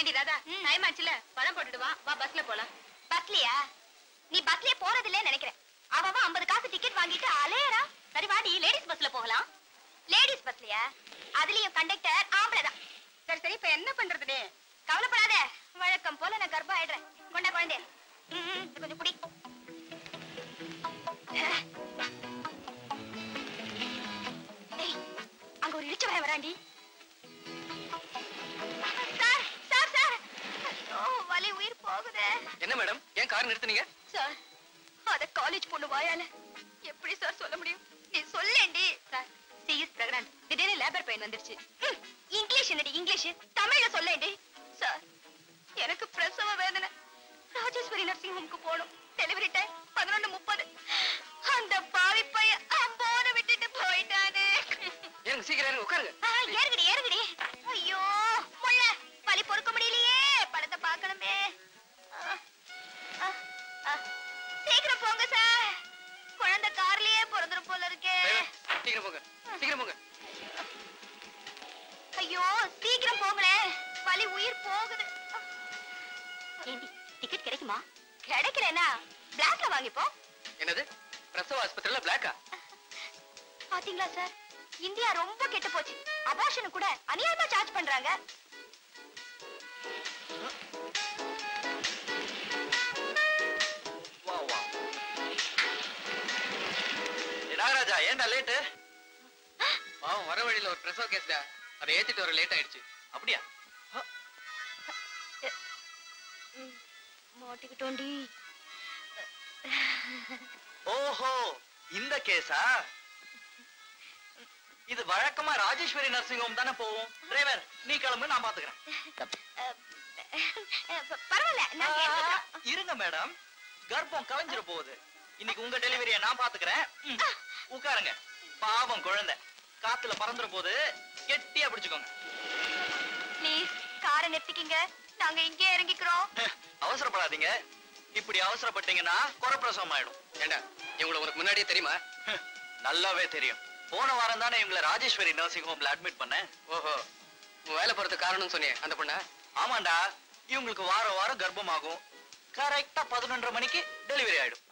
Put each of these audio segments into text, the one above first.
ஏண்டி ராதா டைம் ஆச்சுல பழம் போட்டுட்டு வா வா பஸ்ல போலாம் பஸ்லயா நீ பஸ்லயே போறதில்ல நினைக்கிறேன் அவ அவ 50 காசு டிக்கெட் வாங்கிட்டு அலையறா சரி வாடி லேடிஸ் பஸ்ல போகலாம் லேடிஸ் பஸ்லயா அதுலயும் கண்டக்டர் ஆம்பளை தான் சரி சரி இப்ப என்ன பண்றது நீ கவலைப்படாத வழக்கம் போல நான் கர்ப்பம் ஆயிடுறேன் கொண்டா குழந்தை ம், ம், இது கொஞ்சம் குடி ஏய், அங்க ஒரு இடிச்ச வாய வராண்டி சார் சார் சார் ஐயோ வலி உயிர் போகுதே என்ன மேடம் ஏன் கார் நிறுத்துனீங்க சார் அத காலேஜ் பொண்ணு வாயால எப்படி சார் சொல்ல முடியும் நீ சொல்லேண்டி சார் சி இஸ் பிரெக்னன்ட் திடீர்னு லேபர் பெயின் வந்துருச்சு ஹம், இங்கிலீஷ் என்னடி இங்கிலீஷ் தமிழ்ல சொல்லேண்டி சார் எனக்கு பிரசவ வேதனை ராஜேஸ்வரி நர்சிங் ஹோம்க்கு போகணும் டெலிவரி டைம் பதினொன்னு முப்பது அந்த பாவி பையன் அம்போட விட்டுட்டு போயிட்டானே எனக்கு சீக்கிரம் இறங்க உட்காருங்க ஆ, ஏறுங்கடி ஏறுங்கடி ஐயோ முள்ள வலி பொறுக்க முடியலையே படத்தை பார்க்கணுமே ஆ, ஆ, ஆ. சீக்கிரம் போங்க சார் குழந்தை கார்லயே பிறந்துரும் போல இருக்கே டிரைவர், சீக்கிரம் போங்க சீக்கிரம் போங்க ஐயோ சீக்கிரம் போங்களேன் வலி உயிர் போகுது ஏண்டி டிக்கெட் கிடைக்குமா கிடைக்கலனா பிளாக்ல வாங்கிப்போம் என்னது பிரசவ ஆஸ்பத்திரியில பிளாக்கா பாத்தீங்களா சார் இந்தியா ரொம்ப கெட்டு போச்சு அபார்ஷன் கூட அநியாயமா சார்ஜ் பண்றாங்க வா வா ஏ, நாகராஜா ஏன்டா லேட்டு பாவம் வர வழியில ஒரு பிரசவ கேஸ்டா அதை ஏத்திட்டு வர லேட் ஆயிடுச்சு அப்படியா மாட்டிக்கிட்டோண்டி ஓஹோ இந்த கேஸா இது வழக்கமா ராஜேஸ்வரி நர்சிங் ஹோம் தானே போவோம் டிரைவர் நீ கிளம்பு நான் பாத்துக்கிறேன் பரவாயில்ல நான் கேட்டுக்கிறேன். இருங்க மேடம் கர்ப்பம் கலைஞ்சிர போகுது இன்னைக்கு உங்க டெலிவரியை நான் பாத்துக்கிறேன் ம், உட்காருங்க பாவம் குழந்தை காத்துல பறந்துற போது கெட்டியா பிடிச்சுக்கோங்க ப்ளீஸ் காரை நிறுத்திக்கிங்க நாங்க இங்கே இறங்கிக்கிறோம் அவசரப்படாதீங்க இப்படி அவசரப்பட்டீங்கன்னா குறப்பிரசவம் ஆயிடும் ஏண்டா இவங்களை உனக்கு முன்னாடியே தெரியுமா நல்லாவே தெரியும் போன வாரம் தானே இவங்களை ராஜேஸ்வரி நர்சிங் ஹோம்ல அட்மிட் பண்ணேன் ஓஹோ உன் வேலை போறதுக்கு காரணம்னு சொன்னியே அந்த பொண்ணா ஆமாண்டா இவங்களுக்கு வாரம் வாரம் கர்ப்பமாகும் கரெக்டா பதினொன்றரை மணிக்கு டெலிவரி ஆயிடும்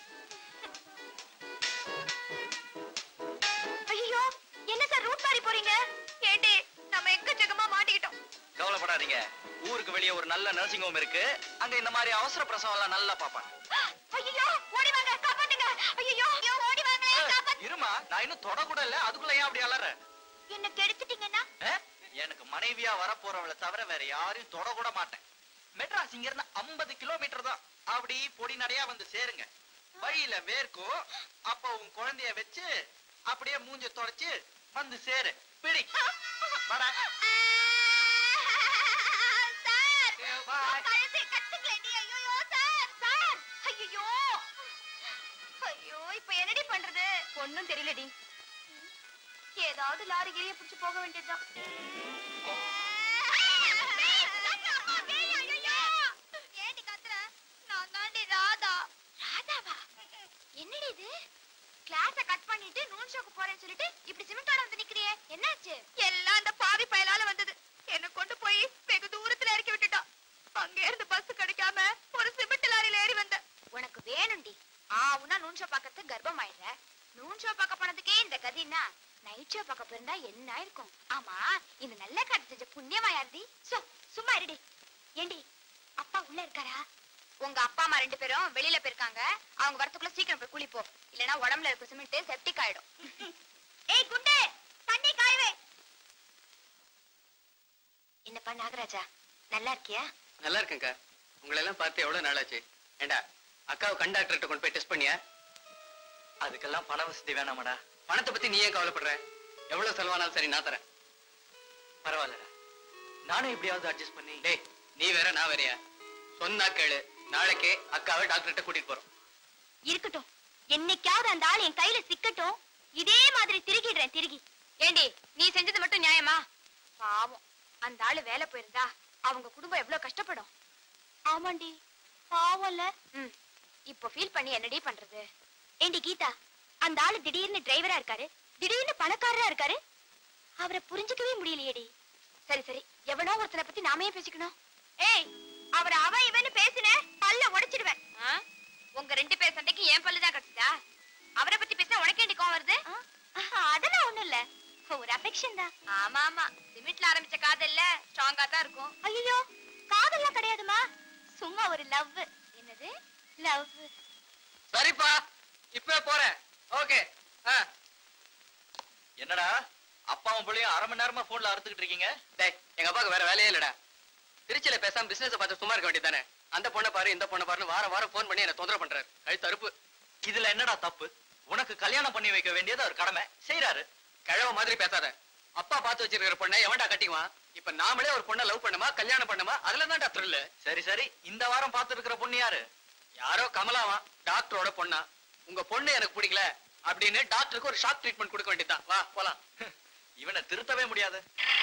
ஐயோ என்ன சார் ரூட் மாறி போறீங்க ஏண்டி நம்ம எக்கச்சக்கமா மாட்டிக்கிட்டோம் கவலைப்படாதீங்க ஊருக்கு வெளியே ஒரு நல்ல நர்சிங் ஹோம் இருக்கு அங்க இந்த மாதிரி அவசர பிரசவம் எல்லாம் நல்லா பாப்பாங்க ஐயோ ஓடி வாங்க காப்பாத்துங்க ஐயோ ஐயோ ஓடி வாங்களே காப்பாத்து இருமா நான் இன்னும் தொட கூட இல்ல அதுக்குள்ள ஏன் அப்படி அலற என்ன கெடுத்துட்டீங்கன்னா அஹ்? எனக்கு மனைவியா வரப்போறவளை தவிர வேற யாரையும் தொட கூட மாட்டேன் மெட்ராஸ் இங்க இருந்து ஐம்பது கிலோமீட்டர் தான் அப்படி பொடி நடையா வந்து சேருங்க வழியில வேர்க்கும் அப்ப உன் குழந்தைய வச்சு அப்படியே மூஞ்ச தொடச்சு வந்து சேரு பிடி வாடா. Sir Bye. கழுத்தை கத்துக்கலடி ஐயோ சார் சார் ஐயோ ஐயோ இப்போ என்னடி பண்றது ஒண்ணும் தெரியலடி ஏதாவது லாரி கிரிய பிடிச்சு போக வேண்டியதுதான் ஏண்டி கத்துற நான் தாண்டி ராதா ராதாவா என்னடி இது கிளாஸ கட் பண்ணிட்டு நூன் ஷோக்கு போறேன்னு சொல்லிட்டு இப்படி சிமெண்டோட வந்து நிக்கிறியே என்னாச்சு எல்லாம் அந்த பாவி பயலால வந்தது என்ன கொண்டு போய் வெகு தூரத்துல இறக்கி விட்டுட்டான் அங்க இருந்து பஸ் கிடைக்காம ஒரு சிமெண்ட் லாரியில ஏறி வந்த உனக்கு வேணும்டி ஆவுனா நூன் ஷோ பார்க்கறதுக்கு கர்ப்பம் ஆயிடுற நூன் ஷோ பார்க்க போனதுக்கே இந்த கதின்னா நைட் ஷோ பார்க்க போயிருந்தா என்ன இருக்கும் ஆமா இந்த நல்ல காட்டு செஞ்ச புண்ணியமா யாருதி சோ சும்மா இருடி ஏண்டி அப்பா உள்ள இருக்காரா உங்க அப்பா அம்மா ரெண்டு பேரும் வெளியில போயிருக்காங்க அவங்க வரத்துக்குள்ள சீக்கிரம் போய் குளிப்போ இல்லனா உடம்புல இருக்க சிமெண்ட் செப்டிக் ஆயிடும் ஏய் குண்டே தண்ணி காயவே என்னப்பா நாகராஜா நல்லா இருக்கியா நல்லா இருக்கேன்க்கா உங்களை எல்லாம் பார்த்து எவ்வளவு நாளாச்சு ஏண்டா அக்காவை கண்டாக்டர்கிட்ட கொண்டு போய் டெஸ்ட் பண்ணியா அதுக்கெல்லாம் பண வசதி வேணாமடா பணத்தை பத்தி நீ ஏன் கவலைப்படுற எவ்வளவு செலவானாலும் சரி நான் தரேன் பரவாயில்லடா நானும் எப்படியாவது அட்ஜஸ்ட் பண்ணி டேய் நீ வேற நான் வேறயா சொன்னா கேளு நாளைக்கே அக்காவை டாக்டர்கிட்ட கூட்டிட்டு போறோம் இருக்கட்டும் என்னைக்காவது அந்த ஆள் என் கையில சிக்கட்டும் இதே மாதிரி திருகிடுறேன் திருகி ஏண்டி நீ செஞ்சது மட்டும் நியாயமா பாவம் அந்த ஆளு வேலை போயிருந்தா அவங்க குடும்பம் எவ்வளவு கஷ்டப்படும் ஆமாண்டி பாவம்ல ம் இப்போ ஃபீல் பண்ணி என்னடி பண்றது ஏண்டி கீதா அந்த ஆளு திடீர்னு டிரைவரா இருக்காரு திடீர்னு பணக்காரரா இருக்காரு அவரை புரிஞ்சுக்கவே முடியலையேடி சரி சரி எவனோ ஒருத்தனை பத்தி நாமே பேசிக்கணும் ஏய் அவர் அவ இவன்னு பேசின பல்ல உடைச்சிடுவேன் உங்க ரெண்டு பேர் சண்டைக்கு என் பல்லு தான் கட்டுதா அவரை பத்தி பேசினா உனக்கு ஏண்டி கோவம் வருது அதெல்லாம் ஒண்ணும் இல்ல ஒரு அஃபெக்ஷன் தான் ஆமா ஆமா சிமெண்ட்ல ஆரம்பிச்ச காதல்ல ஸ்ட்ராங்கா தான் இருக்கும் ஐயோ காதல்லாம் கிடையாதுமா சும்மா ஒரு லவ் என்னது லவ் சரிப்பா இப்பவே போறேன் ஓகே என்னடா அப்பாவும் பிள்ளையும் அரை மணி நேரமா போன்ல அறுத்துக்கிட்டு இருக்கீங்க டேய் எங்க அப்பாவுக்கு வேற வேலையே இல்லடா திருச்சியில பேசாம பிசினஸ் பார்த்து சும்மா இருக்க வேண்டியதானே அந்த பொண்ணை பாரு இந்த பொண்ணை பாருன்னு வாரம் வாரம் ஃபோன் பண்ணி என்ன தொந்தரவு பண்றாரு கழுத்து அறுப்பு இதுல என்னடா தப்பு உனக்கு கல்யாணம் பண்ணி வைக்க வேண்டியது அவர் கடமை செய்யறாரு கிழவ மாதிரி பேசாத அப்பா பார்த்து வச்சிருக்கிற பொண்ணை எவன்டா கட்டிக்குவான் இப்ப நாமளே ஒரு பொண்ணை லவ் பண்ணுமா கல்யாணம் பண்ணுமா அதுல தான்டா த்ரில்லு சரி சரி இந்த வாரம் பார்த்து இருக்கிற பொண்ணு யாரு யாரோ கமலாவா டாக்டரோட பொண்ணா உங்க பொண்ணு எனக்கு பிடிக்கல அப்படின்னு டாக்டருக்கு ஒரு ஷாக் ட்ரீட்மெண்ட் கொடுக்க வேண்டியதுதான் வா போலாம் இவனை திருத்தவே முடியாது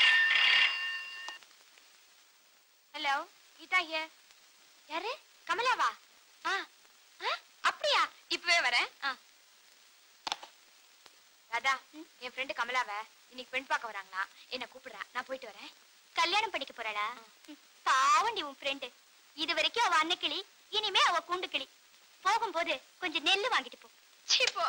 ஹலோ கீதா ஹியர் யாரு கமலாவா ஆ ஆ, அப்படியா இப்பவே வரேன் ஆ. ராதா என் ஃப்ரெண்டு கமலாவ இன்னைக்கு பெண் பார்க்க வராங்களா என்ன கூப்பிடுறா நான் போயிட்டு வரேன் கல்யாணம் பண்ணிக்க போறாளா பாவண்டி உன் ஃப்ரெண்டு இது வரைக்கும் அவ அன்னக்கிளி இனிமே அவ கூண்டு கிளி போகும்போது கொஞ்சம் நெல்லு வாங்கிட்டு போ சீ, போ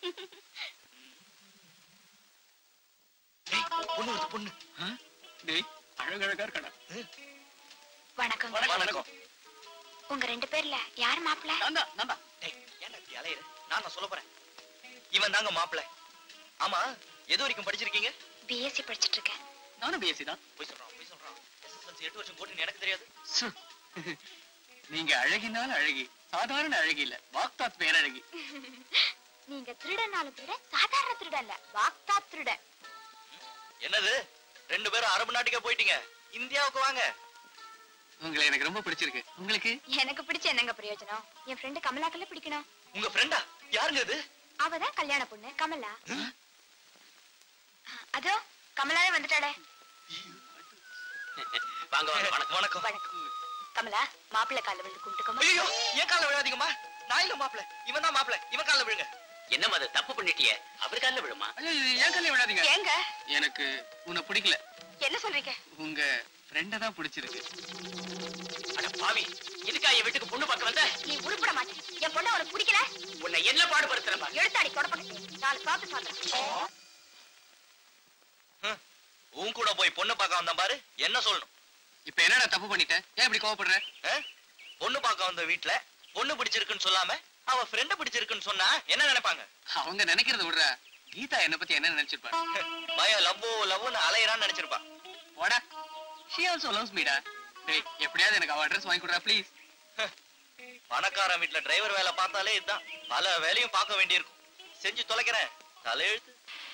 ஏய், பொண்ணு வருது பொண்ணு டேய் அழகழகா இருக்கடா வணக்கம் வணக்கம் உங்க ரெண்டு பேர்ல யார் மாப்பிள்ள நான் தான் நான் தான் டேய் ஏன்டா இப்படி அலையுற நான் நான் சொல்ல போறேன் இவன் தாங்க மாப்பிள்ளை ஆமா எது வரைக்கும் படிச்சிருக்கீங்க பிஎஸ்சி படிச்சிட்டு இருக்கேன் நானும் பிஎஸ்சி தான் போய் சொல்றான் போய் சொல்றான் எஸ்எஸ்எல்சி எட்டு வருஷம் போட்டுன்னு எனக்கு தெரியாது சு. நீங்க அழகினால அழகி சாதாரண அழகி இல்ல வாக்தாத் பேரழகி நீங்க திருடனாலும் திருட சாதாரண திருடன் இல்ல வாக்தா திருடன் என்னது ரெண்டு பேரும் அரபு நாட்டுக்கே போயிட்டீங்க இந்தியாவுக்கு வாங்க உங்களை எனக்கு ரொம்ப பிடிச்சிருக்கு உங்களுக்கு எனக்கு பிடிச்ச என்னங்க பிரயோஜனம் என் ஃப்ரெண்டு கமலாக்கல்ல பிடிக்கணும் உங்க ஃப்ரெண்டா யாருங்க இது அவதான் கல்யாண பொண்ணு கமலா அதோ கமலாவே வந்துட்டாளே வாங்க வாங்க வணக்கம் வணக்கம் வணக்கம் கமலா மாப்பிள்ளை கால விழுந்து கும்பிட்டுக்கோமா ஐயோ ஏன் கால விழாதீங்கம்மா நான் இல்ல மாப்பிள்ள இவன் தான் மாப்பிள்ள இவன் கால விழுங்க என்ன அது தப்பு பண்ணிட்டியே அவர் காலில் விழுமா ஏன் காலில் விழாதீங்க ஏங்க எனக்கு உன்னை பிடிக்கல என்ன சொல்றீங்க உங்க ஃப்ரெண்ட தான் பிடிச்சிருக்கு அட பாவி இதுக்கா என் வீட்டுக்கு பொண்ணு பார்க்க வந்த நீ உருப்பட மாட்டேன் என் பொண்ணு உனக்கு பிடிக்கல உன்னை என்ன பாடுபடுத்துறேன் பாரு. எடுத்தாடி தொடப்பட்டு நாலு சாப்பிட்டு சாப்பிடுறேன் ஹம். உன் கூட போய் பொண்ணு பார்க்க வந்தான் பாரு என்ன சொல்லணும் இப்ப என்னடா தப்பு பண்ணிட்டேன் ஏன் இப்படி கோவப்படுற ஆ? பொண்ணு பார்க்க வந்த வீட்ல பொண்ணு பிடிச்சிருக்குன்னு சொல்லாம அவ ஃப்ரெண்ட் பிடிச்சிருக்குன்னு சொன்னா என்ன நினைப்பாங்க அவங்க நினைக்கிறத விடுறா கீதா என்ன பத்தி என்ன நினைச்சிருப்பா பய லவ்வோ லவ்னு அலையறான்னு நினைச்சிருப்பா போடா ஷி ஆல்சோ லவ்ஸ் மீடா டேய் எப்படியாவது எனக்கு அவ அட்ரஸ் வாங்கி கொடுறா ப்ளீஸ் பணக்காரன் வீட்ல டிரைவர் வேலை பார்த்தாலே இதுதான் பல வேலையும் பார்க்க வேண்டியிருக்கும் செஞ்சு தொலைக்கிறேன் தலையெழுத்து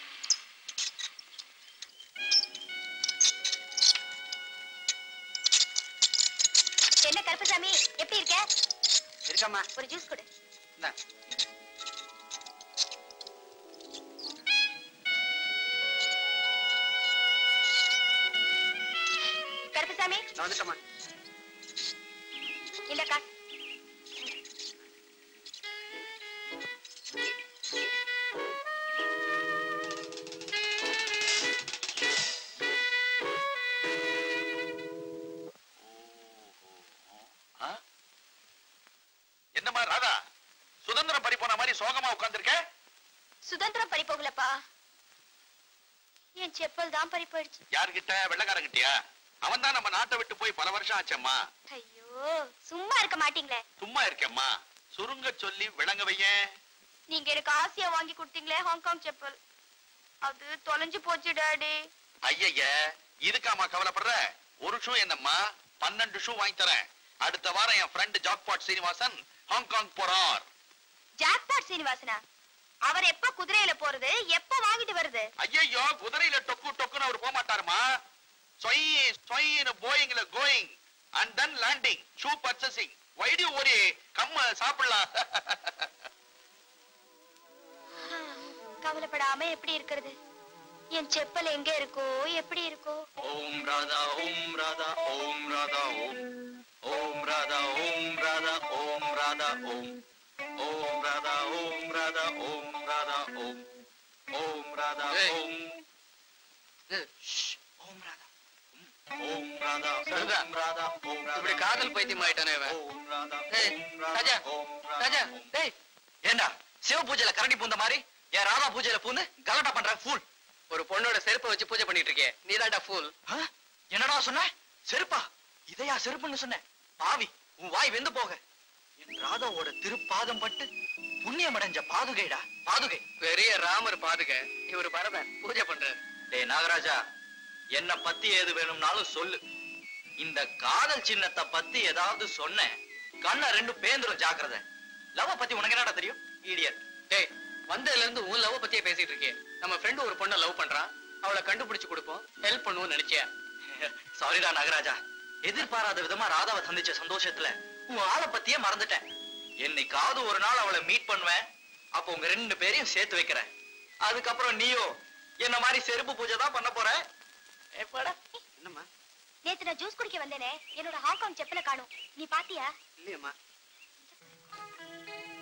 என்ன கருப்பசாமி எப்படி இருக்க இருக்காமா ஒரு ஜூஸ் கொடு இந்தா. கருப்பசாமி நான் வந்துட்டேம்மா இந்த காசு என்னம்மா ராதா சுதந்திரம் பறி போன மாதிரி சோகமா உட்கார்ந்திருக்க சுதந்திரம் பறி போகலப்பா என் செப்பல் தான் பறி போயிடுச்சு யார்கிட்ட வெள்ளக்காரங்கிட்டயா அவன் தான் நம்ம நாட்டை விட்டு போய் பல வருஷம் ஆச்சம்மா ஐயோ சும்மா இருக்க மாட்டீங்களே சும்மா இருக்கேம்மா சுருங்க சொல்லி விளங்க வையேன் நீங்க எனக்கு ஆசையா வாங்கி கொடுத்தீங்களே ஹாங்காங் செப்பல் அது தொலைஞ்சு போச்சு டாடி ஐயய்ய இதுக்காமா கவலைப்படுற ஒரு ஷூ என்னம்மா பன்னெண்டு ஷூ வாங்கி தரேன் அடுத்த வாரம் என் ஃப்ரெண்ட் ஜாக்பாட் சீனிவாசன் ஹாங்காங் போறார் ஜாக்பாட் சீனிவாசனா அவர் எப்ப குதிரையில போறது எப்ப வாங்கிட்டு வருது ஐயையோ குதிரையில டொக்கு டொக்குன்னு அவர் போக மாட்டாருமா சொய் சொயின்னு போயிங்ல going and then landing shoe purchasing வைடி ஒரு கம்ம சாப்பிடலாம் கவலைப்படாம எப்படி இருக்கிறது என் செப்பல் எங்க இருக்கோ எப்படி இருக்கோ ஓம் ராதா ஓம் ராதா ஓம் ராதா ஓம் ஓம் ராதா ஓம் ராதா ஓம் ராதா ஓம் ஓம் ராதா ஓம் ராதா ஓம் ராதா ஓம் ஓம் ராதா ஏய். ஓம் ஏய். ஷ், ஓம் ராதா ஓம் ராதா சரிதா. ஓம் ராதா ஓம் ராதா இப்படி காதல் பைத்தியம் ஆயிட்டானே இவன் ஓம் ராதா ஏய், ஓம் ராதா, ராஜா, ஓம் ராதா, ராஜா, ஓம் டேய், ஏண்டா சிவ பூஜையில கரடி பூந்த மாதிரி என் ராதா பூஜையில பூந்து கலாட்டா பண்ற ஃபூல் ஒரு பொண்ணோட செருப்பை வச்சு பூஜை பண்ணிட்டு இருக்கே நீதான்டா ஃபூல் என்னடா சொன்ன செருப்பா இதையா செருப்புன்னு சொன்ன பாவி உன் வாய் வெந்து போக என் ராதாவோட திருப்பாதம் பட்டு புண்ணியம் அடைஞ்ச பாதுகைடா பாதுகை பெரிய ராமர் பாதுக இவர் பரதன் பூஜை பண்றாரு டேய் நாகராஜா என்ன பத்தி ஏது வேணும்னாலும் சொல்லு இந்த காதல் சின்னத்தை பத்தி ஏதாவது சொன்ன கண்ண ரெண்டு பேந்துரும் ஜாக்கிரதை லவ் பத்தி உனக்கு என்னடா தெரியும் இடியட் டேய் வந்ததுல இருந்து உன் லவ் பத்தியே பேசிட்டு இருக்கே நம்ம ஃப்ரெண்டு ஒரு பொண்ணை லவ் பண்றான் அவளை கண்டுபிடிச்சு கொடுப்போம் ஹெல்ப் பண்ணுவோம்னு நினைச்சியா சாரிடா நாகராஜா எதிர்பாராத விதமா ராதாவை சந்திச்ச சந்தோஷத்துல உன் ஆளை பத்தியே மறந்துட்டேன் என்னைக்காவது ஒரு நாள் அவளை மீட் பண்ணுவேன் அப்போ உங்க ரெண்டு பேரையும் சேர்த்து வைக்கிறேன் அதுக்கப்புறம் நீயோ என்ன மாதிரி செருப்பு பூஜை தான் பண்ண போற எப்படா என்னம்மா நேத்து நான் ஜூஸ் குடிக்க வந்தேனே என்னோட ஹாங்காங் செப்பல காணும் நீ பாத்தியா இல்லையம்மா